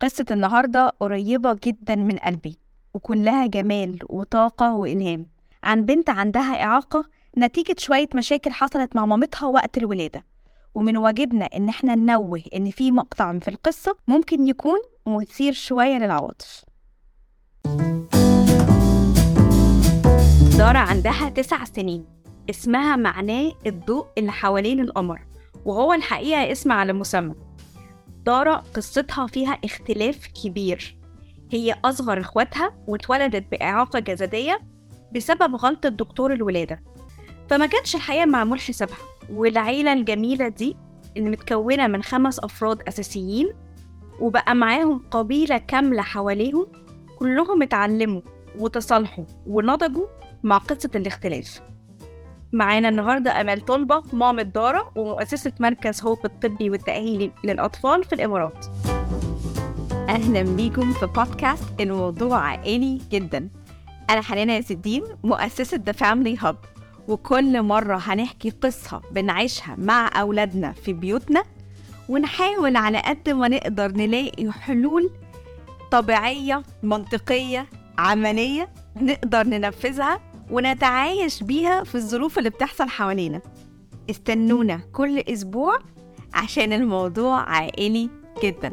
قصة النهاردة قريبة جدا من قلبي وكلها جمال وطاقة وإلهام عن بنت عندها إعاقة نتيجة شوية مشاكل حصلت مع مامتها وقت الولادة ومن واجبنا إن احنا ننوه إن في مقطع في القصة ممكن يكون مثير شوية للعواطف دارا عندها تسع سنين اسمها معناه الضوء اللي حوالين القمر وهو الحقيقة اسم على مسمى دارا قصتها فيها اختلاف كبير هي أصغر إخواتها واتولدت بإعاقة جسدية بسبب غلطة دكتور الولادة فما كانش الحقيقة معمول حسابها والعيلة الجميلة دي اللي متكونة من خمس أفراد أساسيين وبقى معاهم قبيلة كاملة حواليهم كلهم اتعلموا وتصالحوا ونضجوا مع قصة الاختلاف معانا النهاردة أمال طلبة مامة دارا ومؤسسة مركز هوب الطبي والتأهيلي للأطفال في الإمارات أهلا بيكم في بودكاست الموضوع عائلي جدا أنا حنانة ياسر الدين مؤسسة The Family Hub وكل مرة هنحكي قصة بنعيشها مع أولادنا في بيوتنا ونحاول على قد ما نقدر نلاقي حلول طبيعية منطقية عملية نقدر ننفذها ونتعايش بيها في الظروف اللي بتحصل حوالينا استنونا كل أسبوع عشان الموضوع عائلي جدا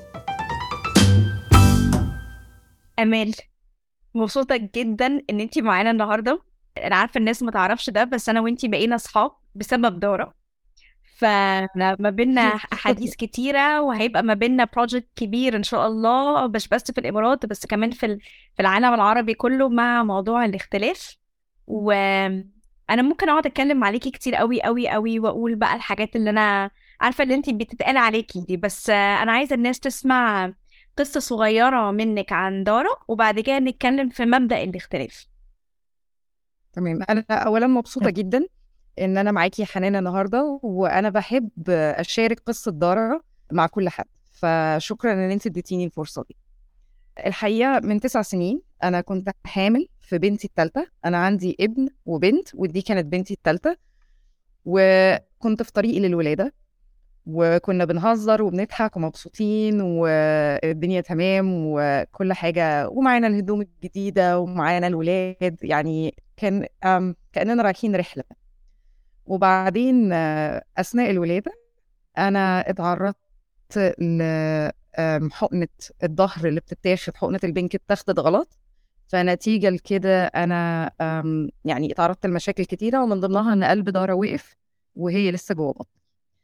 أمال مبسوطة جدا إن أنتي معانا النهاردة أنا عارفة الناس ما تعرفش ده بس أنا وأنتي بقينا أصحاب بسبب دارا فما بينا احاديث كتيره وهيبقى ما بينا بروجكت كبير ان شاء الله مش بس في الامارات بس كمان في في العالم العربي كله مع موضوع الاختلاف وانا ممكن اقعد اتكلم عليكي كتير قوي قوي قوي واقول بقى الحاجات اللي انا عارفه اللي انت بتتقال عليكي دي بس انا عايزه الناس تسمع قصه صغيره منك عن دارا وبعد كده نتكلم في مبدا الاختلاف تمام انا اولا مبسوطه جدا ان انا معاكي يا حنان النهارده وانا بحب اشارك قصه دارا مع كل حد فشكرا ان انت اديتيني الفرصه دي الحقيقه من تسع سنين انا كنت حامل في بنتي الثالثه انا عندي ابن وبنت ودي كانت بنتي الثالثه وكنت في طريقي للولاده وكنا بنهزر وبنضحك ومبسوطين والدنيا تمام وكل حاجه ومعانا الهدوم الجديده ومعانا الولاد يعني كان كاننا رايحين رحله وبعدين اثناء الولاده انا اتعرضت لحقنه الظهر اللي بتتاخد حقنه البنك اتاخدت غلط فنتيجه لكده انا يعني اتعرضت لمشاكل كتيره ومن ضمنها ان قلب دارا وقف وهي لسه جوه بطني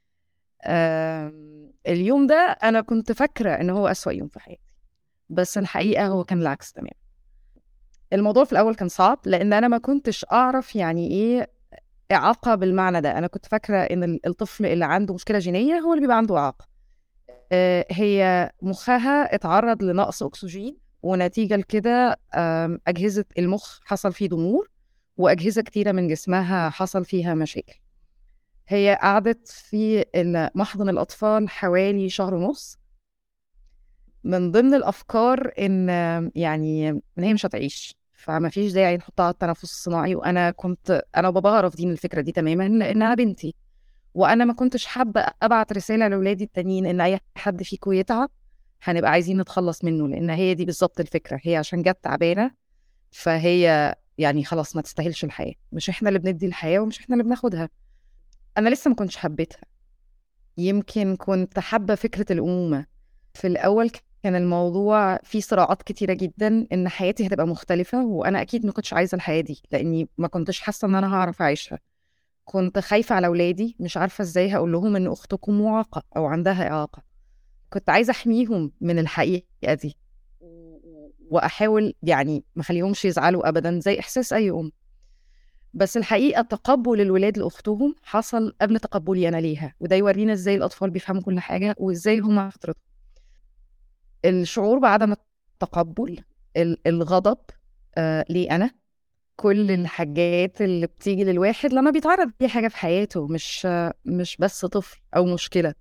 اليوم ده انا كنت فاكره ان هو اسوأ يوم في حياتي بس الحقيقه هو كان العكس تماما الموضوع في الاول كان صعب لان انا ما كنتش اعرف يعني ايه اعاقه بالمعنى ده انا كنت فاكره ان الطفل اللي عنده مشكله جينيه هو اللي بيبقى عنده اعاقه هي مخها اتعرض لنقص اكسجين ونتيجه لكده اجهزه المخ حصل فيه ضمور واجهزه كتيره من جسمها حصل فيها مشاكل هي قعدت في محضن الاطفال حوالي شهر ونص من ضمن الافكار ان يعني ان هي مش هتعيش فما فيش داعي نحطها على التنفس الصناعي وانا كنت انا وباباها رافضين الفكره دي تماما لانها بنتي وانا ما كنتش حابه ابعت رساله لاولادي التانيين ان اي حد فيكم يتعب هنبقى عايزين نتخلص منه لان هي دي بالظبط الفكره هي عشان جت تعبانه فهي يعني خلاص ما تستاهلش الحياه مش احنا اللي بندي الحياه ومش احنا اللي بناخدها انا لسه ما كنتش حبيتها يمكن كنت حابه فكره الامومه في الاول كان الموضوع فيه صراعات كتيره جدا ان حياتي هتبقى مختلفه وانا اكيد ما كنتش عايزه الحياه دي لاني ما كنتش حاسه ان انا هعرف اعيشها كنت خايفه على اولادي مش عارفه ازاي هقول لهم ان اختكم معاقه او عندها اعاقه كنت عايزه احميهم من الحقيقه دي واحاول يعني ما اخليهمش يزعلوا ابدا زي احساس اي ام بس الحقيقه تقبل الولاد لاختهم حصل قبل تقبلي انا ليها وده يورينا ازاي الاطفال بيفهموا كل حاجه وازاي هم فطرتهم الشعور بعدم التقبل الغضب آه ليه انا كل الحاجات اللي بتيجي للواحد لما بيتعرض ليه حاجه في حياته مش مش بس طفل او مشكله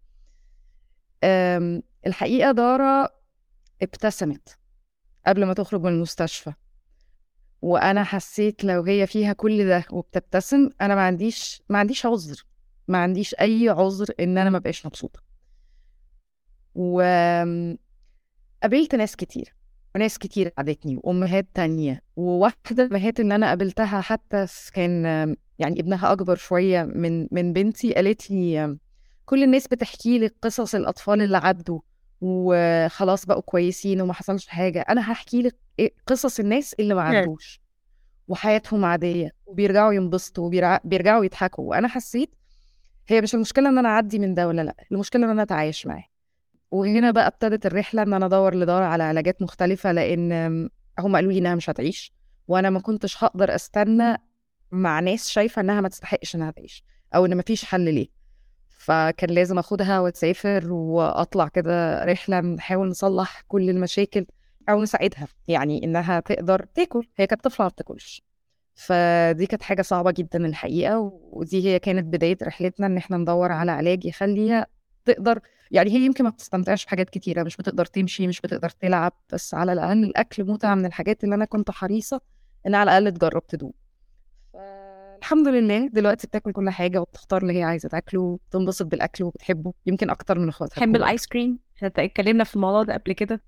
الحقيقه دارا ابتسمت قبل ما تخرج من المستشفى وانا حسيت لو هي فيها كل ده وبتبتسم انا ما عنديش ما عنديش عذر ما عنديش اي عذر ان انا ما بقاش مبسوطه و قابلت ناس كتير وناس كتير قعدتني وامهات تانية وواحده الامهات اللي انا قابلتها حتى كان يعني ابنها اكبر شويه من من بنتي قالت لي كل الناس بتحكي لي قصص الاطفال اللي عدوا وخلاص بقوا كويسين وما حصلش حاجه انا هحكي لك قصص الناس اللي ما عدوش وحياتهم عاديه وبيرجعوا ينبسطوا وبيرجعوا يضحكوا وانا حسيت هي مش المشكله ان انا اعدي من ده ولا لا المشكله ان انا اتعايش معاه وهنا بقى ابتدت الرحله ان انا ادور لدار على علاجات مختلفه لان هم قالوا لي انها مش هتعيش وانا ما كنتش هقدر استنى مع ناس شايفه انها ما تستحقش انها تعيش او ان ما فيش حل ليه فكان لازم اخدها وتسافر واطلع كده رحله نحاول نصلح كل المشاكل او نساعدها يعني انها تقدر تاكل هي كانت طفله ما بتاكلش فدي كانت حاجه صعبه جدا الحقيقه ودي هي كانت بدايه رحلتنا ان احنا ندور على علاج يخليها تقدر يعني هي يمكن ما بتستمتعش بحاجات كتيره مش بتقدر تمشي مش بتقدر تلعب بس على الاقل الاكل متعه من الحاجات اللي انا كنت حريصه ان على الاقل تجرب تدوق الحمد لله دلوقتي بتاكل كل حاجه وبتختار اللي هي عايزه تاكله وبتنبسط بالاكل وبتحبه يمكن اكتر من اخواتها بتحب الايس كريم احنا اتكلمنا في الموضوع ده قبل كده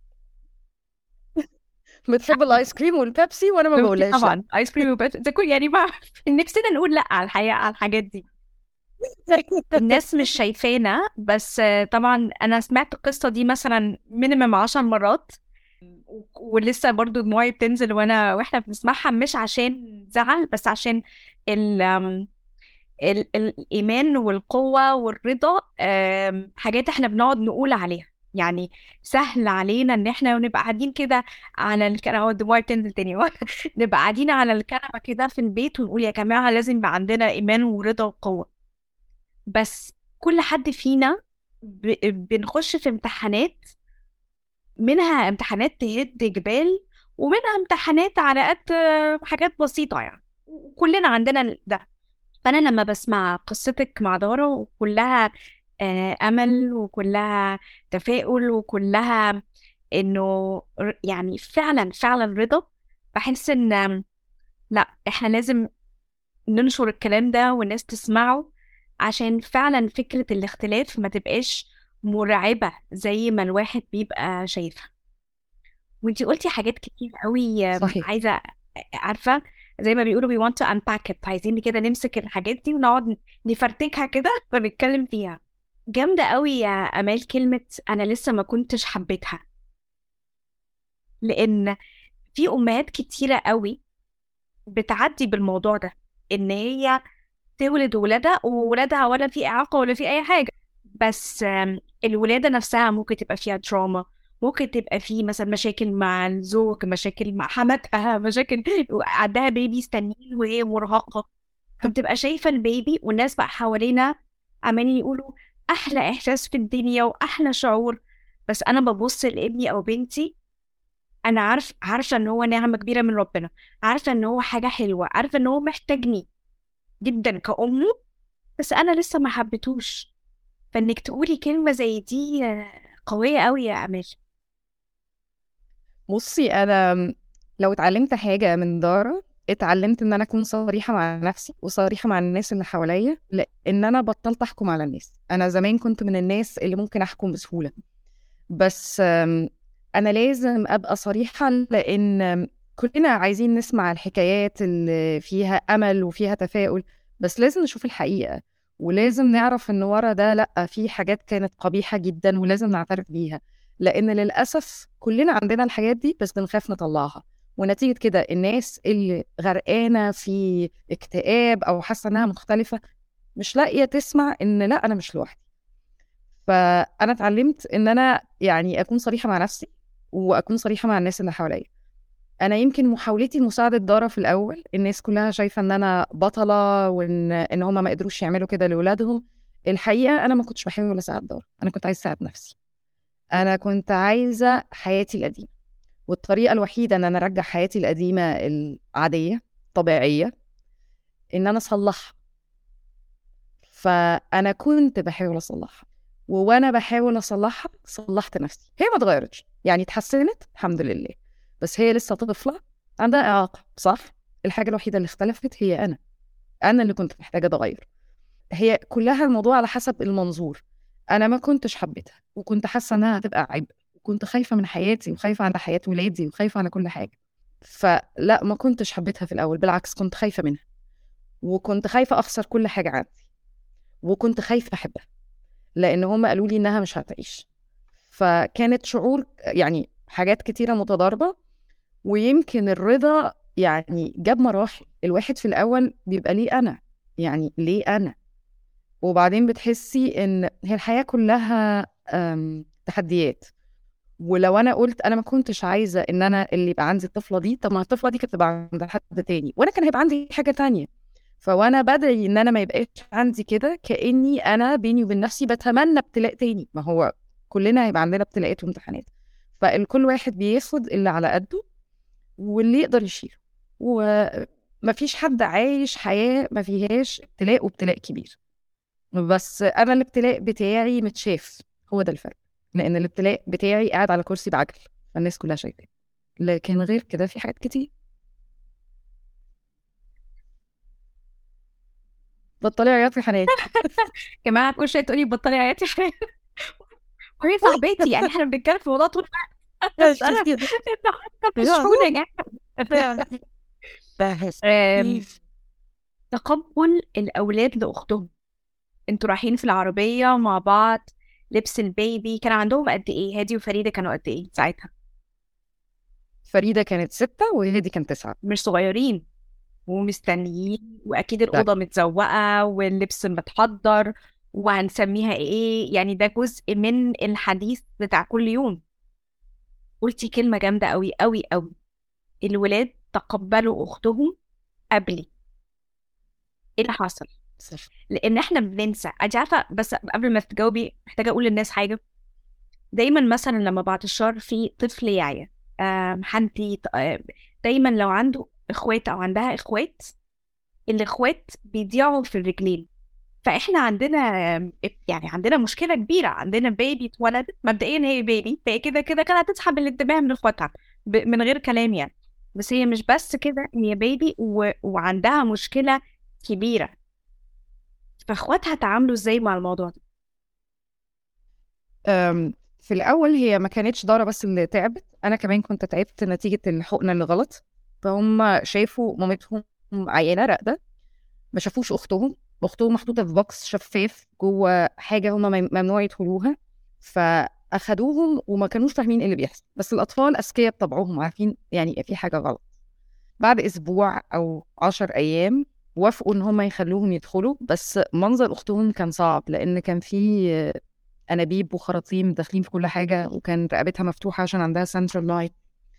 بتحب الايس كريم والبيبسي وانا ما بقولهاش طبعا ايس كريم وبيبسي ده كل يعني ما نفسنا نقول لا على الحقيقه على الحاجات دي الناس مش شايفانا بس طبعا انا سمعت القصه دي مثلا مينيمم عشر مرات ولسه برضو دموعي بتنزل وانا واحنا بنسمعها مش عشان زعل بس عشان ال ال الايمان والقوه والرضا حاجات احنا بنقعد نقول عليها يعني سهل علينا ان احنا نبقى قاعدين كده على الكنبه دموعي بتنزل تاني نبقى قاعدين على الكنبه كده في البيت ونقول يا جماعه لازم يبقى عندنا ايمان ورضا وقوه بس كل حد فينا بنخش في امتحانات منها امتحانات تهد جبال ومنها امتحانات على قد حاجات بسيطة يعني كلنا عندنا ده فأنا لما بسمع قصتك مع دارا وكلها أمل وكلها تفاؤل وكلها إنه يعني فعلا فعلا رضا بحس إن لا إحنا لازم ننشر الكلام ده والناس تسمعه عشان فعلا فكرة الاختلاف ما تبقاش مرعبة زي ما الواحد بيبقى شايفها وانتي قلتي حاجات كتير قوي صحيح. عايزة عارفة زي ما بيقولوا we want to unpack it عايزين كده نمسك الحاجات دي ونقعد نفرتكها كده ونتكلم فيها جامدة قوي يا أمال كلمة أنا لسه ما كنتش حبيتها لأن في أمهات كتيرة قوي بتعدي بالموضوع ده إن هي تولد ولادها وولادها ولا في إعاقة ولا في أي حاجة بس الولادة نفسها ممكن تبقى فيها تراما ممكن تبقى في مثلا مشاكل مع الزوج مشاكل مع حماتها مشاكل عندها بيبي سنين وهي مرهقة فبتبقى شايفة البيبي والناس بقى حوالينا عمالين يقولوا أحلى إحساس في الدنيا وأحلى شعور بس أنا ببص لابني أو بنتي أنا عارف عارفة إن هو نعمة كبيرة من ربنا عارفة إن هو حاجة حلوة عارفة إن هو محتاجني جدا كأمه بس أنا لسه ما حبيتوش فإنك تقولي كلمة زي دي قوية قوي يا أمال بصي أنا لو اتعلمت حاجة من دارا اتعلمت ان انا اكون صريحه مع نفسي وصريحه مع الناس اللي حواليا لان انا بطلت احكم على الناس انا زمان كنت من الناس اللي ممكن احكم بسهوله بس انا لازم ابقى صريحه لان كلنا عايزين نسمع الحكايات اللي فيها امل وفيها تفاؤل بس لازم نشوف الحقيقه ولازم نعرف ان ورا ده لا في حاجات كانت قبيحه جدا ولازم نعترف بيها لان للاسف كلنا عندنا الحاجات دي بس بنخاف نطلعها ونتيجه كده الناس اللي غرقانه في اكتئاب او حاسه انها مختلفه مش لاقيه تسمع ان لا انا مش لوحدي فانا اتعلمت ان انا يعني اكون صريحه مع نفسي واكون صريحه مع الناس اللي حواليا انا يمكن محاولتي لمساعده دارا في الاول الناس كلها شايفه ان انا بطله وان ان هم ما قدروش يعملوا كده لاولادهم الحقيقه انا ما كنتش بحاول اساعد دارا انا كنت عايزه اساعد نفسي انا كنت عايزه حياتي القديمه والطريقه الوحيده ان انا ارجع حياتي القديمه العاديه طبيعيه ان انا اصلحها فانا كنت بحاول اصلحها وانا بحاول اصلحها صلحت نفسي هي ما اتغيرتش يعني اتحسنت الحمد لله بس هي لسه طفله عندها اعاقه صح الحاجه الوحيده اللي اختلفت هي انا انا اللي كنت محتاجه اتغير هي كلها الموضوع على حسب المنظور انا ما كنتش حبيتها وكنت حاسه انها هتبقى عبء وكنت خايفه من حياتي وخايفه على حياه ولادي وخايفه على كل حاجه فلا ما كنتش حبيتها في الاول بالعكس كنت خايفه منها وكنت خايفه اخسر كل حاجه عندي وكنت خايفه احبها لان هم قالوا لي انها مش هتعيش فكانت شعور يعني حاجات كتيره متضاربه ويمكن الرضا يعني جاب مراحل الواحد في الاول بيبقى ليه انا يعني ليه انا وبعدين بتحسي ان هي الحياه كلها أم، تحديات ولو انا قلت انا ما كنتش عايزه ان انا اللي يبقى عندي الطفله دي طب ما الطفله دي كانت تبقى عند حد تاني وانا كان هيبقى عندي حاجه تانية فوانا بدعي ان انا ما يبقاش عندي كده كاني انا بيني وبين نفسي بتمنى ابتلاء تاني ما هو كلنا هيبقى عندنا ابتلاءات وامتحانات فالكل واحد بياخد اللي على قده واللي يقدر يشيله ومفيش حد عايش حياه ما فيهاش ابتلاء وابتلاء كبير بس انا الابتلاء بتاعي متشاف هو ده الفرق لان الابتلاء بتاعي قاعد على كرسي بعجل فالناس كلها شايفاه لكن غير كده في حاجات كتير بطلي عياط يا حنان جماعه كل شويه تقولي بطلي عياتي حنان وهي صاحبتي يعني احنا بنتكلم في موضوع طول الوقت انا انت مشحونه يا جماعه آم، تقبل الاولاد لاختهم انتوا رايحين في العربيه مع بعض لبس البيبي كان عندهم قد ايه هادي وفريده كانوا قد ايه ساعتها فريده كانت ستة وهادي كانت تسعة مش صغيرين ومستنيين واكيد الاوضه متزوقه واللبس متحضر وهنسميها ايه يعني ده جزء من الحديث بتاع كل يوم قلتي كلمه جامده قوي قوي قوي الولاد تقبلوا اختهم قبلي ايه اللي حصل لان احنا بننسى انت عارفه بس قبل ما تجاوبي محتاجه اقول للناس حاجه دايما مثلا لما بعد الشهر في طفل يعيا آم، حد آم، دايما لو عنده اخوات او عندها اخوات الاخوات بيضيعوا في الرجلين فاحنا عندنا آم، يعني عندنا مشكله كبيره عندنا بيبي اتولدت مبدئيا هي بيبي فهي كده كده كانت هتسحب الانتباه من اخواتها ب- من غير كلام يعني بس هي مش بس كده هي بيبي و... وعندها مشكله كبيره فاخواتها تعاملوا ازاي مع الموضوع ده أم، في الأول هي ما كانتش دارة بس اللي تعبت أنا كمان كنت تعبت نتيجة الحقنة اللي غلط فهم شافوا مامتهم عيانة راقدة ما شافوش أختهم أختهم محطوطة في بوكس شفاف جوه حاجة هم مم- ممنوع يدخلوها فأخدوهم وما كانوش فاهمين إيه اللي بيحصل بس الأطفال أذكياء بطبعهم عارفين يعني في حاجة غلط بعد أسبوع أو عشر أيام وافقوا إن هم يخلوهم يدخلوا بس منظر أختهم كان صعب لأن كان في انابيب وخراطيم داخلين في كل حاجه وكان رقبتها مفتوحه عشان عندها سنترال لايت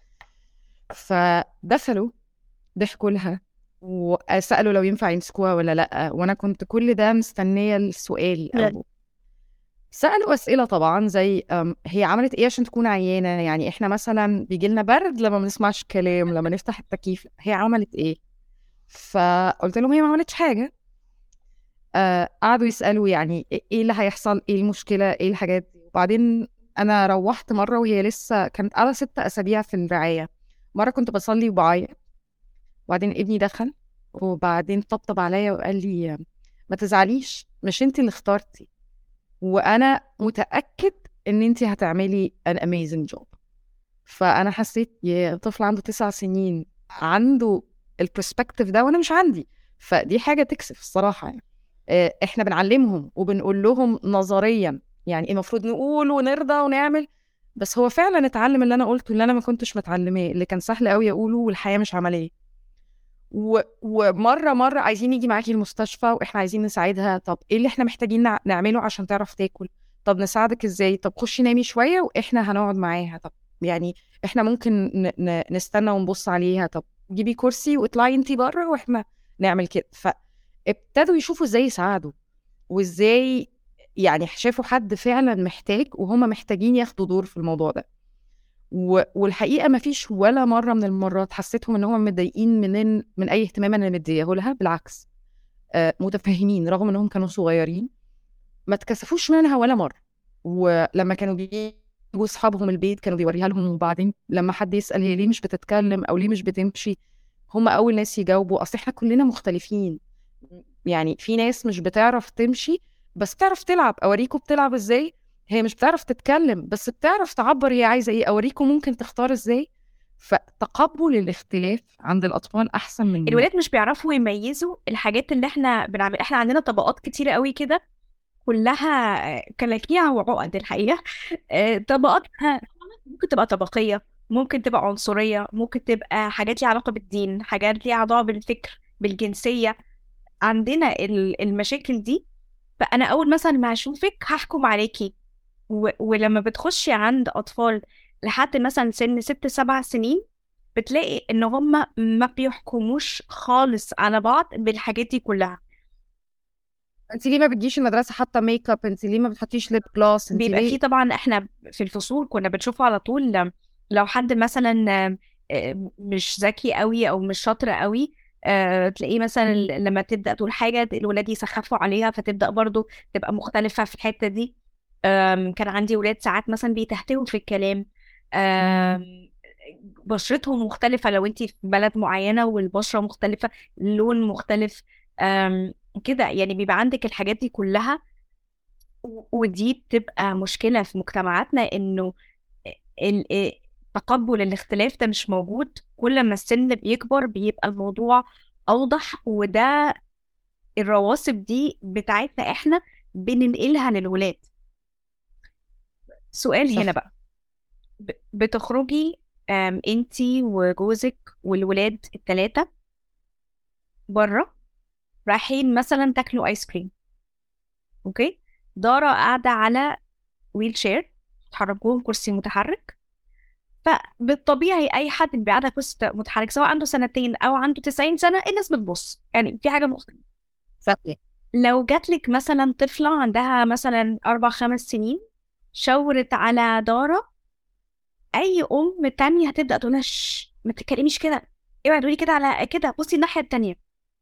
فدخلوا ضحكوا لها وسالوا لو ينفع يمسكوها ولا لا وانا كنت كل ده مستنيه السؤال أو سالوا اسئله طبعا زي أم، هي عملت ايه عشان تكون عيانه يعني احنا مثلا بيجي لنا برد لما ما بنسمعش الكلام لما نفتح التكييف هي عملت ايه فقلت لهم هي ما عملتش حاجه آه، قعدوا يسألوا يعني ايه اللي هيحصل ايه المشكلة ايه الحاجات دي وبعدين انا روحت مرة وهي لسه كانت قاعدة ست اسابيع في الرعاية مرة كنت بصلي وبعيط وبعدين ابني دخل وبعدين طبطب عليا وقال لي ما تزعليش مش انت اللي اخترتي وانا متأكد ان انت هتعملي an amazing job فانا حسيت يا طفل عنده تسع سنين عنده البرسبكتيف ده وانا مش عندي فدي حاجة تكسف الصراحة يعني آه، احنا بنعلمهم وبنقول لهم نظريا يعني إيه المفروض نقول ونرضى ونعمل بس هو فعلا اتعلم اللي انا قلته اللي انا ما كنتش متعلماه اللي كان سهل قوي اقوله والحياه مش عمليه و... ومره مره عايزين يجي معاكي المستشفى واحنا عايزين نساعدها طب ايه اللي احنا محتاجين نع- نعمله عشان تعرف تاكل طب نساعدك ازاي طب خشي نامي شويه واحنا هنقعد معاها طب يعني احنا ممكن ن... ن... نستنى ونبص عليها طب جيبي كرسي واطلعي انتي بره واحنا نعمل كده فابتدوا يشوفوا ازاي يساعدوا وازاي يعني شافوا حد فعلا محتاج وهم محتاجين ياخدوا دور في الموضوع ده و... والحقيقه ما فيش ولا مره من المرات حسيتهم ان هم متضايقين من من اي اهتمام انا مديه لها بالعكس آه متفهمين رغم انهم كانوا صغيرين ما اتكسفوش منها ولا مره ولما كانوا بيجوا اصحابهم البيت كانوا بيوريها لهم وبعدين لما حد يسال هي ليه مش بتتكلم او ليه مش بتمشي هم اول ناس يجاوبوا اصل احنا كلنا مختلفين يعني في ناس مش بتعرف تمشي بس بتعرف تلعب اوريكم بتلعب ازاي هي مش بتعرف تتكلم بس بتعرف تعبر هي عايزه ايه اوريكم ممكن تختار ازاي فتقبل الاختلاف عند الاطفال احسن من الولاد مش بيعرفوا يميزوا الحاجات اللي احنا بنعمل احنا عندنا طبقات كتيرة قوي كده كلها كلاكيع وعقد الحقيقة آه، طبقاتها ممكن تبقى طبقية ممكن تبقى عنصرية ممكن تبقى حاجات ليها علاقة بالدين حاجات ليها علاقة بالفكر بالجنسية عندنا ال- المشاكل دي فأنا أول مثلا ما هشوفك هحكم عليكي و... ولما بتخشي عند أطفال لحد مثلا سن ست سبع سنين بتلاقي إن هما ما بيحكموش خالص على بعض بالحاجات دي كلها انت ليه ما بتجيش المدرسه حاطه ميك اب انت ليه ما بتحطيش ليب جلاس انت بيبقى ليه فيه طبعا احنا في الفصول كنا بنشوفه على طول لو حد مثلا آه، مش ذكي قوي او مش شاطر قوي آه، تلاقيه مثلا لما تبدا تقول حاجه الولاد يسخفوا عليها فتبدا برضو تبقى مختلفه في الحته دي آم، كان عندي ولاد ساعات مثلا بيتهتهوا في الكلام آم، بشرتهم مختلفه لو انت في بلد معينه والبشره مختلفه اللون مختلف آم، كده يعني بيبقى عندك الحاجات دي كلها و- ودي بتبقى مشكلة في مجتمعاتنا إنه ال- تقبل الاختلاف ده مش موجود كل ما السن بيكبر بيبقى الموضوع أوضح وده الرواسب دي بتاعتنا إحنا بننقلها للولاد سؤال صح. هنا بقى ب- بتخرجي آم، انتي وجوزك والولاد التلاتة بره رايحين مثلا تاكلوا ايس كريم اوكي دارا قاعدة على ويل شير تحركوهم كرسي متحرك فبالطبيعي اي حد اللي بيقعد على كرسي متحرك سواء عنده سنتين او عنده 90 سنة الناس بتبص يعني في حاجة مختلفة صح لو جاتلك مثلا طفلة عندها مثلا أربع خمس سنين شاورت على دارا أي أم تانية هتبدأ تقولها شش ما تتكلميش كده اوعي تقولي كده على كده بصي الناحية التانية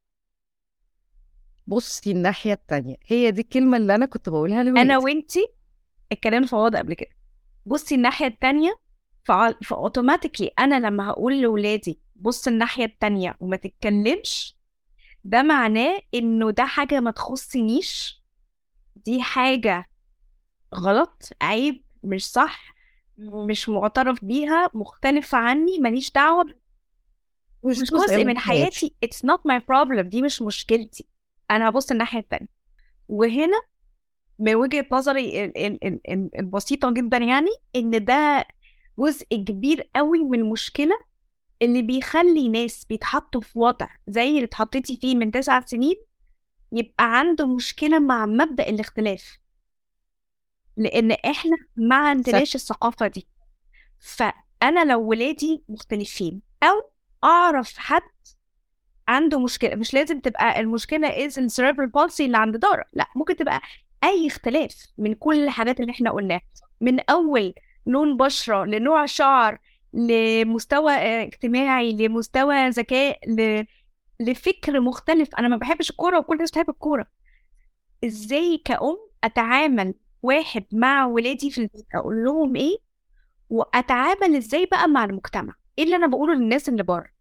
بصي الناحيه التانية هي دي الكلمه اللي انا كنت بقولها لولادي أنا وإنتي اتكلمنا في وضع قبل كده بصي الناحية التانية فع- فأوتوماتيكلي أنا لما هقول لولادي بص الناحية التانية وما تتكلمش ده معناه إنه ده حاجة ما تخصنيش دي حاجة غلط عيب مش صح مش معترف بيها مختلفة عني ماليش دعوة مش جزء من حياتي it's not my problem دي مش مشكلتي أنا هبص الناحية التانية وهنا من وجهة نظري ال- ال- ال- ال- البسيطة جدا يعني إن ده جزء كبير قوي من المشكلة اللي بيخلي ناس بيتحطوا في وضع زي اللي اتحطيتي فيه من تسع سنين يبقى عنده مشكلة مع مبدأ الاختلاف لأن إحنا ما عندناش الثقافة دي فأنا لو ولادي مختلفين أو أعرف حد عنده مشكلة مش لازم تبقى المشكلة is in cerebral palsy اللي عند دارا لا ممكن تبقى أي اختلاف من كل الحاجات اللي احنا قلناها من أول لون بشرة لنوع شعر لمستوى آه، اجتماعي لمستوى ذكاء ل... لفكر مختلف أنا ما بحبش الكورة وكل الناس بتحب الكورة إزاي كأم أتعامل واحد مع ولادي في البيت أقول لهم إيه وأتعامل إزاي بقى مع المجتمع إيه اللي أنا بقوله للناس اللي بره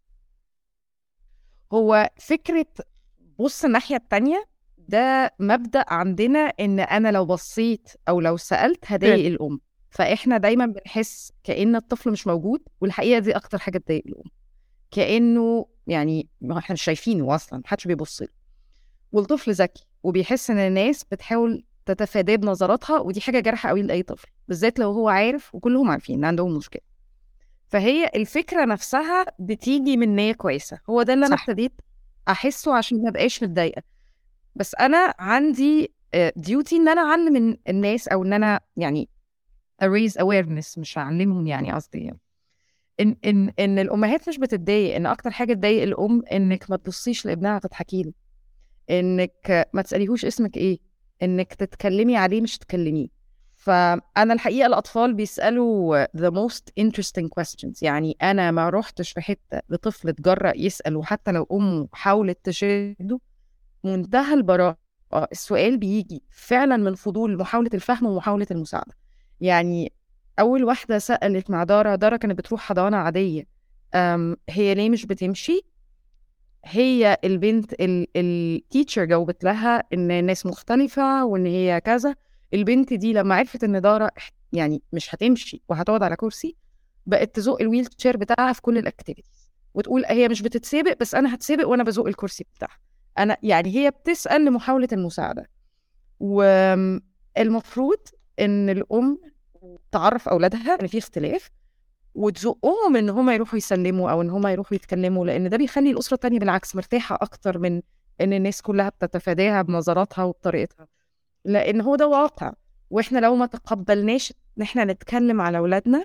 هو فكرة بص الناحية التانية ده مبدأ عندنا إن أنا لو بصيت أو لو سألت هضايق الأم فإحنا دايما بنحس كأن الطفل مش موجود والحقيقة دي أكتر حاجة تضايق الأم كأنه يعني ما إحنا مش شايفينه أصلا محدش بيبص له والطفل ذكي وبيحس إن الناس بتحاول تتفاداه بنظراتها ودي حاجة جارحة قوي لأي طفل بالذات لو هو عارف وكلهم عارفين إن عندهم مشكلة فهي الفكرة نفسها بتيجي من نية كويسة هو ده اللي أنا صح. ابتديت أحسه عشان ما بقاش متضايقة بس أنا عندي ديوتي إن أنا أعلم ال- الناس أو إن أنا يعني raise awareness مش هعلمهم يعني قصدي إن إن إن الأمهات مش بتتضايق إن أكتر حاجة تضايق الأم إنك ما تبصيش لابنها تضحكي له إنك ما تسأليهوش اسمك إيه إنك تتكلمي عليه مش تكلميه فأنا الحقيقة الأطفال بيسألوا the most interesting questions يعني أنا ما رحتش في حتة لطفل اتجرأ يسأل وحتى لو أمه حاولت تشده منتهى البراءة السؤال بيجي فعلا من فضول محاولة الفهم ومحاولة المساعدة يعني أول واحدة سألت مع دارا دارا كانت بتروح حضانة عادية أم هي ليه مش بتمشي هي البنت التيتشر جاوبت لها ان الناس مختلفة وان هي كذا البنت دي لما عرفت ان دارا يعني مش هتمشي وهتقعد على كرسي بقت تزق الويل تشير بتاعها في كل الاكتيفيتيز وتقول هي مش بتتسابق بس انا هتسابق وانا بزق الكرسي بتاعها انا يعني هي بتسال لمحاوله المساعده والمفروض ان الام تعرف اولادها ان في اختلاف وتزقهم ان هم يروحوا يسلموا او ان هم يروحوا يتكلموا لان ده بيخلي الاسره التانية بالعكس مرتاحه اكتر من ان الناس كلها بتتفاداها بنظراتها وبطريقتها لان هو ده واقع واحنا لو ما تقبلناش ان احنا نتكلم على اولادنا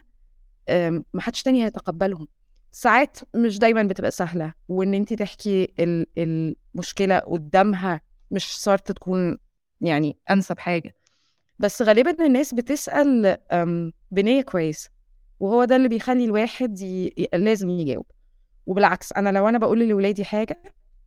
ما حدش تاني هيتقبلهم ساعات مش دايما بتبقى سهله وان انت تحكي المشكله قدامها مش شرط تكون يعني انسب حاجه بس غالبا الناس بتسال بنيه كويسه وهو ده اللي بيخلي الواحد ي... لازم يجاوب وبالعكس انا لو انا بقول لاولادي حاجه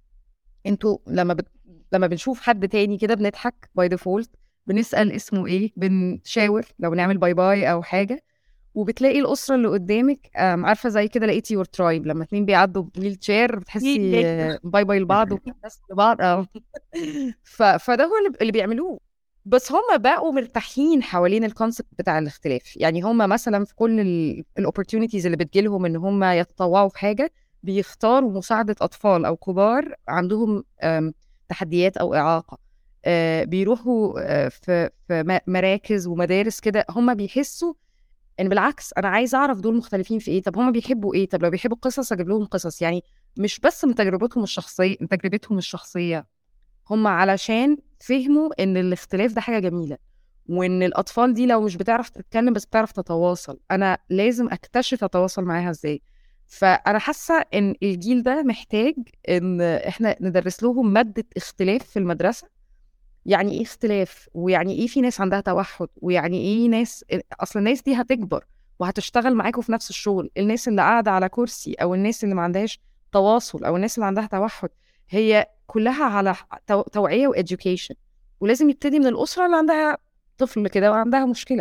انتوا لما بت... لما بنشوف حد تاني كده بنضحك باي ديفولت بنسال اسمه ايه بنشاور لو نعمل باي باي او حاجه وبتلاقي الاسره اللي قدامك عارفه زي كده لقيتي يور ترايب لما اتنين بيعدوا بويل تشير بتحسي باي باي لبعض وبتحسي لبعض اه ف... فده هو اللي بيعملوه بس هم بقوا مرتاحين حوالين الكونسبت بتاع الاختلاف يعني هم مثلا في كل الاوبورتونيتيز اللي بتجيلهم ان هم يتطوعوا في حاجه بيختاروا مساعده اطفال او كبار عندهم تحديات او اعاقه آه، بيروحوا آه، في في مراكز ومدارس كده هم بيحسوا ان بالعكس انا عايز اعرف دول مختلفين في ايه طب هم بيحبوا ايه طب لو بيحبوا قصص اجيب لهم قصص يعني مش بس من تجربتهم الشخصيه من تجربتهم الشخصيه هم علشان فهموا ان الاختلاف ده حاجه جميله وان الاطفال دي لو مش بتعرف تتكلم بس بتعرف تتواصل انا لازم اكتشف اتواصل معاها ازاي فانا حاسه ان الجيل ده محتاج ان احنا ندرس لهم ماده اختلاف في المدرسه يعني ايه اختلاف ويعني ايه في ناس عندها توحد ويعني ايه ناس اصل الناس دي هتكبر وهتشتغل معاكم في نفس الشغل الناس اللي قاعده على كرسي او الناس اللي ما عندهاش تواصل او الناس اللي عندها توحد هي كلها على توعيه واديوكيشن ولازم يبتدي من الاسره اللي عندها طفل كده وعندها مشكله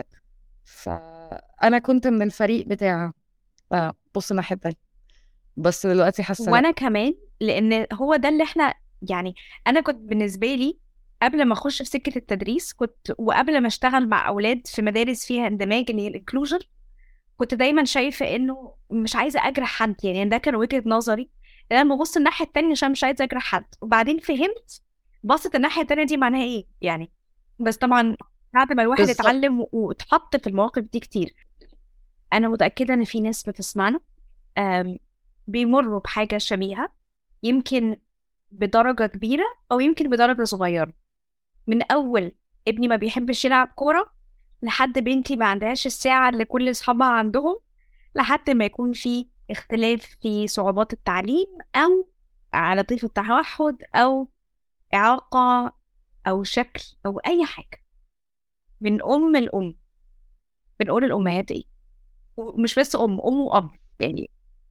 فانا كنت من الفريق بتاع آه، بص الناحيه التانيه بس دلوقتي حاسه وانا كمان لان هو ده اللي احنا يعني انا كنت بالنسبه لي قبل ما اخش في سكه التدريس كنت وقبل ما اشتغل مع اولاد في مدارس فيها اندماج اللي هي الانكلوجن كنت دايما شايفه انه مش عايزه اجرح حد يعني ده كان وجهه نظري انا ببص الناحيه التانية عشان مش عايزه اجرح حد وبعدين فهمت بصت الناحيه التانية دي معناها ايه يعني بس طبعا بعد ما الواحد بالزبط. اتعلم واتحط في المواقف دي كتير انا متاكده ان في ناس بتسمعنا بيمروا بحاجه شبيهه يمكن بدرجه كبيره او يمكن بدرجه صغيره من اول ابني ما بيحبش يلعب كوره لحد بنتي ما عندهاش الساعه اللي كل اصحابها عندهم لحد ما يكون في اختلاف في صعوبات التعليم أو على طيف التوحد أو إعاقة أو شكل أو أي حاجة من أم الأم بنقول الأمهات إيه ومش بس أم أم وأب يعني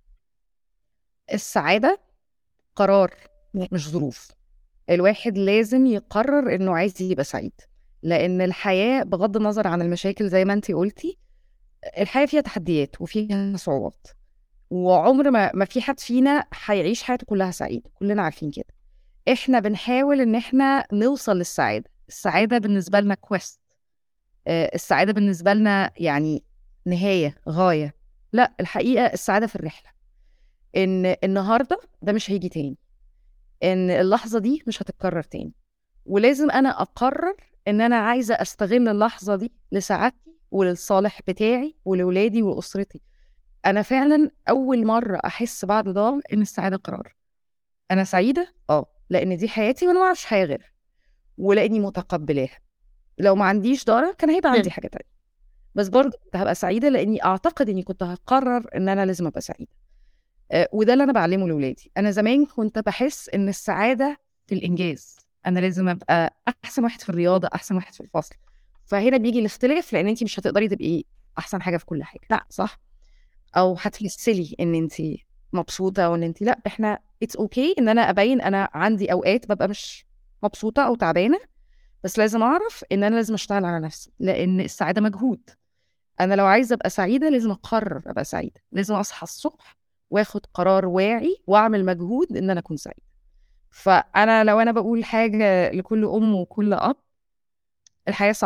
السعادة قرار مش ظروف الواحد لازم يقرر إنه عايز يبقى سعيد لأن الحياة بغض النظر عن المشاكل زي ما أنتي قلتي الحياة فيها تحديات وفيها صعوبات وعمر ما ما في حد فينا هيعيش حياته كلها سعيد كلنا عارفين كده احنا بنحاول ان احنا نوصل للسعاده السعاده بالنسبه لنا كويست آه، السعاده بالنسبه لنا يعني نهايه غايه لا الحقيقه السعاده في الرحله ان النهارده ده مش هيجي تاني ان اللحظه دي مش هتتكرر تاني ولازم انا اقرر ان انا عايزه استغل اللحظه دي لسعادتي وللصالح بتاعي ولولادي واسرتي انا فعلا اول مره احس بعد ده ان السعاده قرار انا سعيده اه لان دي حياتي وانا ما اعرفش حياه غيرها ولاني متقبلاها لو ما عنديش دارة كان هيبقى عندي حاجه تانية بس برضه كنت هبقى سعيده لاني اعتقد اني كنت هقرر ان انا لازم ابقى سعيده أه وده اللي انا بعلمه لاولادي انا زمان كنت بحس ان السعاده في الانجاز انا لازم ابقى احسن واحد في الرياضه احسن واحد في الفصل فهنا بيجي الاختلاف لان انت مش هتقدري تبقي احسن حاجه في كل حاجه لا صح او هتمثلي ان انت مبسوطه وان انت لا احنا اتس اوكي okay ان انا ابين انا عندي اوقات ببقى مش مبسوطه او تعبانه بس لازم اعرف ان انا لازم اشتغل على نفسي لان السعاده مجهود انا لو عايزه ابقى سعيده لازم اقرر ابقى سعيده لازم اصحى الصبح واخد قرار واعي واعمل مجهود ان انا اكون سعيده فانا لو انا بقول حاجه لكل ام وكل اب الحياه صعبه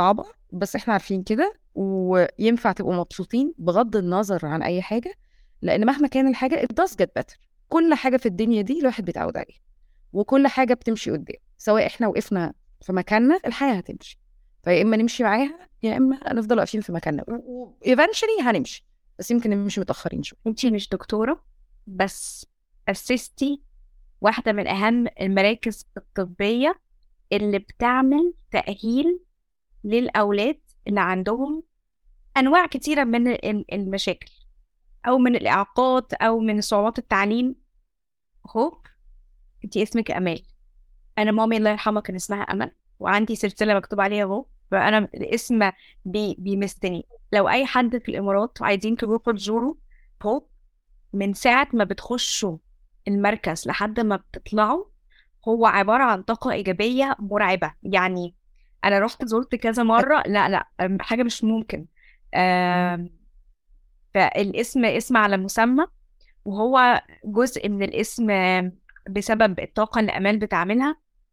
بس احنا عارفين كده وينفع تبقوا مبسوطين بغض النظر عن اي حاجه لان مهما كان الحاجه it does get better كل حاجه في الدنيا دي الواحد بيتعود عليها وكل حاجه بتمشي قدام سواء احنا وقفنا في مكاننا الحياه هتمشي فيا اما نمشي معاها يا اما نفضل واقفين في مكاننا ايفنشلي هنمشي بس يمكن نمشي متاخرين شويه انت مش دكتوره بس اسستي واحده من اهم المراكز الطبيه اللي بتعمل تاهيل للاولاد اللي عندهم انواع كتيره من ال- المشاكل او من الاعاقات او من صعوبات التعليم هوب انت اسمك امال انا مامي الله يرحمها كان اسمها امل وعندي سلسله مكتوب عليها هوب فانا الاسم بي بيمستني لو اي حد في الامارات وعايزين تروحوا تزوروا هوب من ساعه ما بتخشوا المركز لحد ما بتطلعوا هو عباره عن طاقه ايجابيه مرعبه يعني انا رحت زرت كذا مره لا لا أم، حاجه مش ممكن آم، فالاسم اسم على مسمى وهو جزء من الاسم بسبب الطاقة اللي أمال بتعملها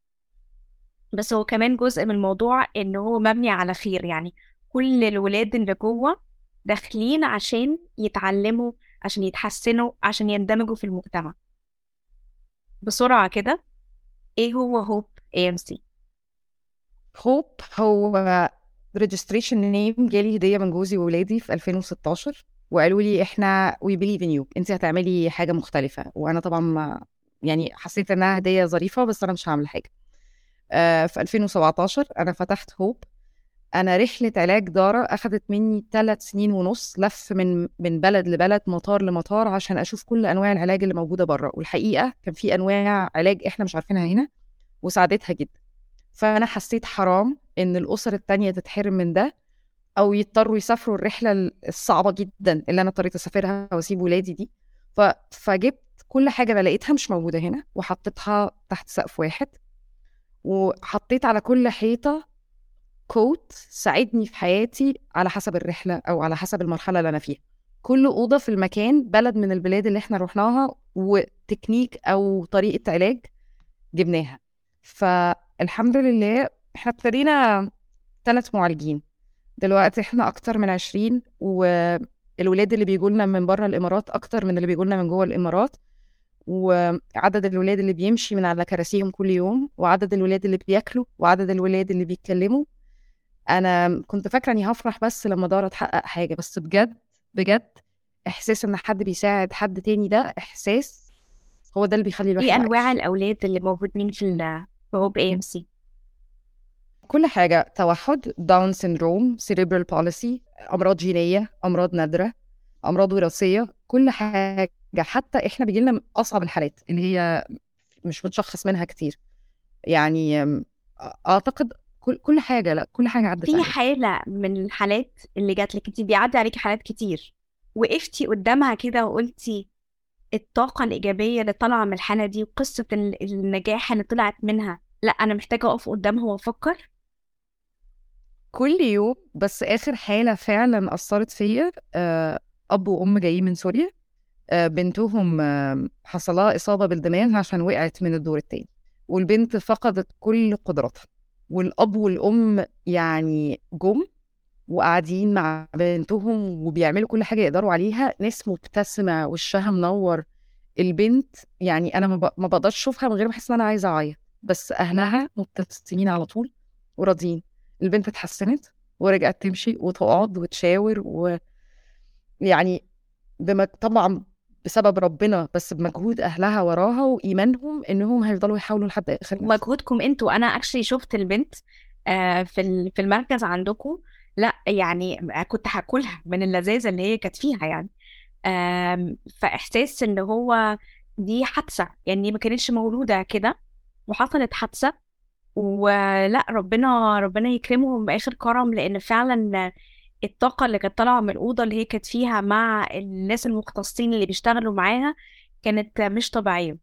بس هو كمان جزء من الموضوع إن هو مبني على خير يعني كل الولاد اللي جوه داخلين عشان يتعلموا عشان يتحسنوا عشان يندمجوا في المجتمع بسرعة كده إيه هو هوب AMC هوب هو ريجستريشن نيم جالي هديه من جوزي وولادي في 2016 وقالوا لي احنا وي بليف ان يو انت هتعملي حاجه مختلفه وانا طبعا ما يعني حسيت انها هديه ظريفه بس انا مش هعمل حاجه آه في 2017 انا فتحت هوب انا رحله علاج دارة اخذت مني ثلاث سنين ونص لف من من بلد لبلد مطار لمطار عشان اشوف كل انواع العلاج اللي موجوده بره والحقيقه كان في انواع علاج احنا مش عارفينها هنا وساعدتها جدا فانا حسيت حرام ان الاسر التانية تتحرم من ده او يضطروا يسافروا الرحله الصعبه جدا اللي انا اضطريت اسافرها واسيب ولادي دي ف... فجبت كل حاجه انا لقيتها مش موجوده هنا وحطيتها تحت سقف واحد وحطيت على كل حيطه كوت ساعدني في حياتي على حسب الرحله او على حسب المرحله اللي انا فيها كل اوضه في المكان بلد من البلاد اللي احنا رحناها وتكنيك او طريقه علاج جبناها فالحمد لله احنا ابتدينا ثلاث معالجين دلوقتي احنا اكتر من عشرين والولاد اللي بيجوا لنا من بره الامارات اكتر من اللي بيجوا لنا من جوه الامارات وعدد الولاد اللي بيمشي من على كراسيهم كل يوم وعدد الولاد اللي بياكلوا وعدد الولاد اللي بيتكلموا انا كنت فاكره اني هفرح بس لما دارة تحقق حاجه بس بجد بجد احساس ان حد بيساعد حد تاني ده احساس هو ده اللي بيخلي الواحد إيه عايش. أنواع الأولاد اللي موجودين في ال- في هوب AMC كل حاجة توحد داون سيندروم سيريبرال باليسي أمراض جينية أمراض نادرة أمراض وراثية كل حاجة حتى إحنا بيجيلنا أصعب الحالات اللي هي مش متشخص منها كتير يعني أم، أعتقد كل كل حاجة لا كل حاجة عدت في عليها حالة من الحالات اللي جات لك انت بيعدي عليكي حالات كتير وقفتي قدامها كده وقلتي الطاقة الإيجابية اللي طالعة من الحالة دي وقصة ال- النجاح اللي طلعت منها لا أنا محتاجة أقف قدامها وأفكر كل يوم بس آخر حالة فعلا أثرت فيا آه، أب وأم جايين من سوريا آه، بنتهم آه، حصلها إصابة بالدماغ عشان وقعت من الدور التاني والبنت فقدت كل قدراتها والأب والأم يعني جم وقاعدين مع بنتهم وبيعملوا كل حاجة يقدروا عليها ناس مبتسمة وشها منور البنت يعني أنا ما ب- ما بقدرش أشوفها من غير ما أحس إن أنا عايزة أعيط بس أهلها مبتسمين على طول وراضيين البنت اتحسنت ورجعت تمشي وتقعد وتشاور و يعني بم... طبعا بسبب ربنا بس بمجهود اهلها وراها وايمانهم انهم هيفضلوا يحاولوا لحد اخر نفس. مجهودكم انتوا أنا أكشلي شفت البنت آه، في ال- في المركز عندكم لا يعني كنت هاكلها من اللذاذة اللي هي كانت فيها يعني آم، فإحساس إن هو دي حادثة يعني ما كانتش مولودة كده وحصلت حادثة ولا ربنا ربنا يكرمهم بآخر كرم لأن فعلا الطاقة اللي كانت طالعة من الأوضة اللي هي كانت فيها مع الناس المختصين اللي بيشتغلوا معاها كانت مش طبيعية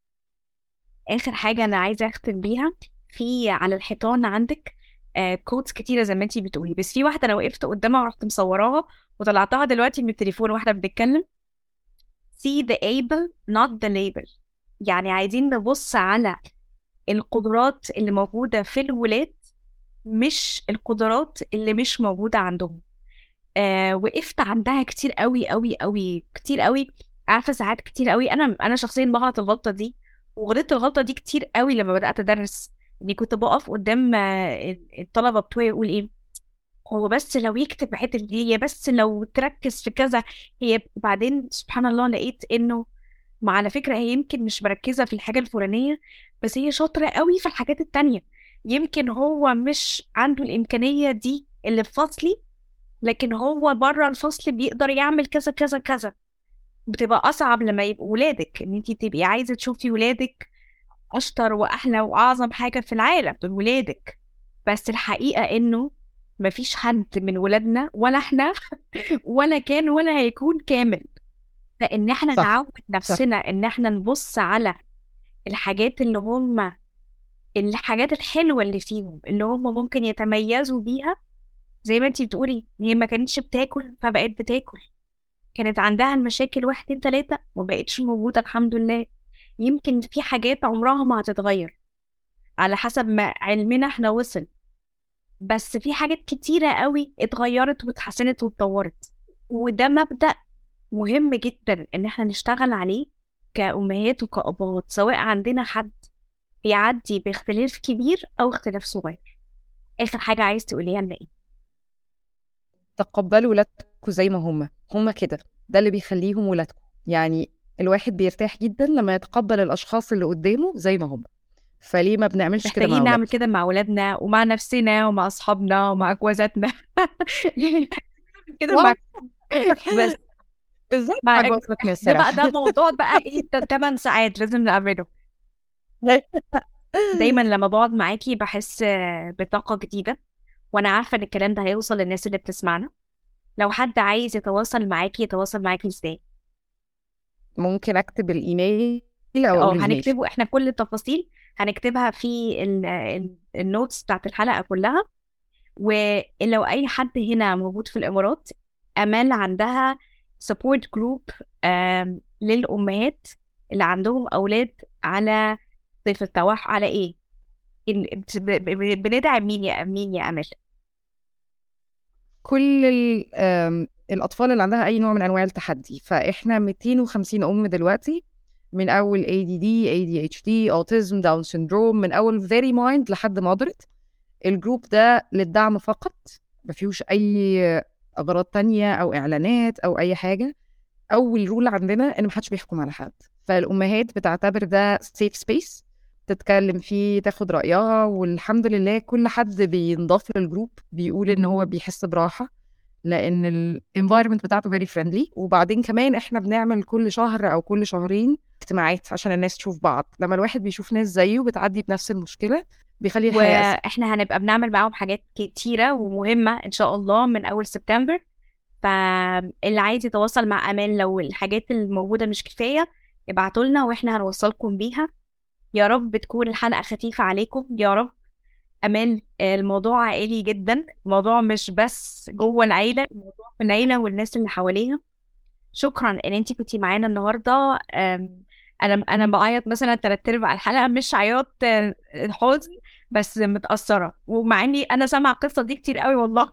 آخر حاجة أنا عايزة أختم بيها في على الحيطان عندك كودز كتيرة زي ما انتي بتقولي بس في واحدة أنا وقفت قدامها ورحت مصوراها وطلعتها دلوقتي من التليفون واحدة بتتكلم see the able not the label يعني عايزين نبص على القدرات اللي موجودة في الولاد مش القدرات اللي مش موجودة عندهم آه وقفت عندها كتير قوي قوي قوي كتير قوي عارفة ساعات كتير قوي أنا أنا شخصيا بغلط الغلطة دي وغلطت الغلطة دي كتير قوي لما بدأت أدرس إني كنت بقف قدام آه، الطلبة بتوعي وأقول إيه هو بس لو يكتب الحتة دي هي بس لو تركز في كذا هي بعدين سبحان الله لقيت إنه ما على فكرة هي يمكن مش مركزة في الحاجة الفلانية بس هي شاطرة قوي في الحاجات التانية يمكن هو مش عنده الإمكانية دي اللي في فصلي لكن هو بره الفصل بيقدر يعمل كذا كذا كذا بتبقى أصعب لما يبقوا ولادك إن أنت تبقي عايزة تشوفي ولادك أشطر وأحلى وأعظم حاجة في العالم دول ولادك بس الحقيقة إنه مفيش حد من ولادنا ولا إحنا ولا كان ولا هيكون كامل فإن إحنا صح نعود صح نفسنا إن إحنا نبص على الحاجات اللي هم الحاجات الحلوة اللي فيهم اللي هم ممكن يتميزوا بيها زي ما انتي بتقولي هي ما كانتش بتاكل فبقت بتاكل كانت عندها المشاكل واحد اتنين تلاتة ومبقتش موجودة الحمد لله يمكن في حاجات عمرها ما هتتغير على حسب ما علمنا احنا وصل بس في حاجات كتيرة قوي اتغيرت واتحسنت واتطورت وده مبدأ مهم جدا ان احنا نشتغل عليه كأمهات وكأبوات سواء عندنا حد بيعدي باختلاف كبير أو اختلاف صغير آخر حاجة عايز تقوليها لنا إيه؟ تقبلوا ولادكم زي ما هم هم كده ده اللي بيخليهم ولادكم يعني الواحد بيرتاح جدا لما يتقبل الأشخاص اللي قدامه زي ما هم فليه ما بنعملش كده مع محتاجين نعمل ولادنا كده مع ولادنا ومع نفسنا ومع أصحابنا ومع جوازاتنا كده مع بس بالظبط مع مع جوازتنا ده بقى الصراحة ده موضوع بقى ايه ده 8 ساعات لازم نعمله دايما لما بقعد معاكي بحس بطاقة جديدة وأنا عارفة إن الكلام ده هيوصل للناس اللي بتسمعنا لو حد عايز يتواصل معاكي يتواصل معاكي ازاي؟ ممكن أكتب الإيميل أو اه أقول الإيميل هنكتبه احنا كل التفاصيل هنكتبها في ال- ال- النوتس بتاعت الحلقة كلها ولو أي حد هنا موجود في الإمارات أمال عندها سبورت جروب للأمهات اللي عندهم أولاد على ضيف التوحد على إيه؟ إن- بت- ب- ب- بندعم مين يا مين يا أمل؟ كل ال- آم، الأطفال اللي عندها أي نوع من أنواع التحدي فإحنا 250 أم دلوقتي من أول ADD ADHD أوتيزم داون سيندروم من أول very mind لحد moderate الجروب ده للدعم فقط ما فيهوش أي أغراض تانية أو إعلانات أو أي حاجة أول رول عندنا إن محدش بيحكم على حد فالأمهات بتعتبر ده safe space تتكلم فيه تاخد رأيها والحمد لله كل حد بينضاف للجروب بيقول إن هو بيحس براحة لأن الانفايرمنت بتاعته very friendly وبعدين كمان إحنا بنعمل كل شهر أو كل شهرين اجتماعات عشان الناس تشوف بعض لما الواحد بيشوف ناس زيه بتعدي بنفس المشكلة بيخلي الحياة أسهل واحنا هنبقى بنعمل معاهم حاجات كتيرة ومهمة ان شاء الله من اول سبتمبر فاللي عايز يتواصل مع امان لو الحاجات الموجودة مش كفاية ابعتوا لنا واحنا هنوصلكم بيها يا رب تكون الحلقة خفيفة عليكم يا رب امان الموضوع عائلي جدا الموضوع مش بس جوه العيلة الموضوع في العيلة والناس اللي حواليها شكرا ان انتي كنتي معانا النهارده أم، انا انا بعيط مثلا تلات ارباع الحلقه مش عياط آه، حزن بس متاثره ومع اني انا سامعه القصه دي كتير قوي والله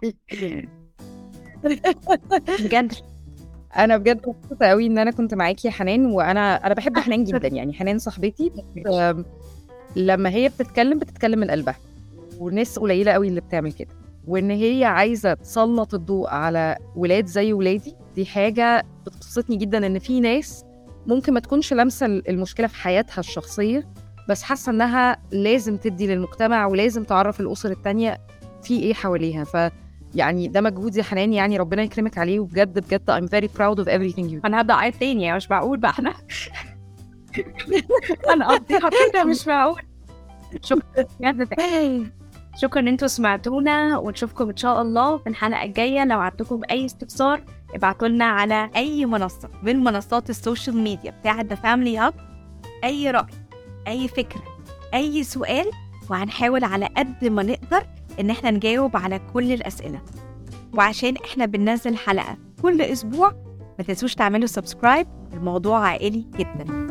بجد انا بجد مبسوطه قوي ان انا كنت معاكي يا حنان وانا انا بحب حنان جدا يعني حنان صاحبتي بس آم، لما هي بتتكلم بتتكلم من قلبها وناس قليله قوي اللي بتعمل كده وان هي عايزه تسلط الضوء على ولاد زي ولادي دي حاجه بتبسطني جدا ان في ناس ممكن ما تكونش لامسه المشكله في حياتها الشخصيه بس حاسه انها لازم تدي للمجتمع ولازم تعرف الاسر التانية في ايه حواليها ف يعني ده مجهود يا حنان يعني ربنا يكرمك عليه وبجد بجد I'm very proud of everything you do انا هبدا اعيط تاني يعني مش معقول بقى احنا انا قضيها كده مش معقول شكرا بجد شكرا ان انتوا سمعتونا ونشوفكم ان شاء الله في الحلقه الجايه لو عندكم اي استفسار ابعتوا لنا على اي منصه من منصات السوشيال ميديا بتاعه ذا فاميلي هاب اي راي اي فكره اي سؤال وهنحاول على قد ما نقدر ان احنا نجاوب على كل الاسئله وعشان احنا بننزل حلقه كل اسبوع ما تنسوش تعملوا سبسكرايب الموضوع عائلي جدا